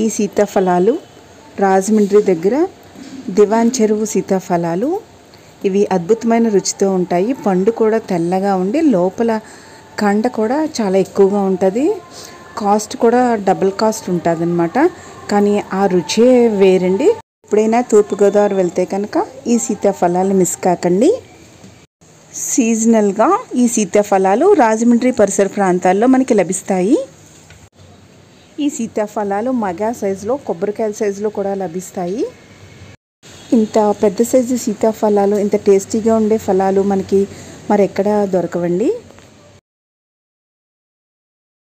ఈ సీతాఫలాలు రాజమండ్రి దగ్గర దివాన్ చెరువు సీతాఫలాలు ఇవి అద్భుతమైన రుచితో ఉంటాయి పండు కూడా తెల్లగా ఉండి లోపల కండ కూడా చాలా ఎక్కువగా ఉంటుంది కాస్ట్ కూడా డబుల్ కాస్ట్ ఉంటుంది అనమాట కానీ ఆ రుచే వేరండి ఎప్పుడైనా తూర్పుగోదావరి వెళ్తే కనుక ఈ సీతాఫలాలు మిస్ కాకండి సీజనల్గా ఈ సీతాఫలాలు రాజమండ్రి పరిసర ప్రాంతాల్లో మనకి లభిస్తాయి ఈ సీతాఫలాలు మగా సైజులో కొబ్బరికాయల సైజులో కూడా లభిస్తాయి ఇంత పెద్ద సైజు సీతాఫలాలు ఇంత టేస్టీగా ఉండే ఫలాలు మనకి మరి ఎక్కడ దొరకవండి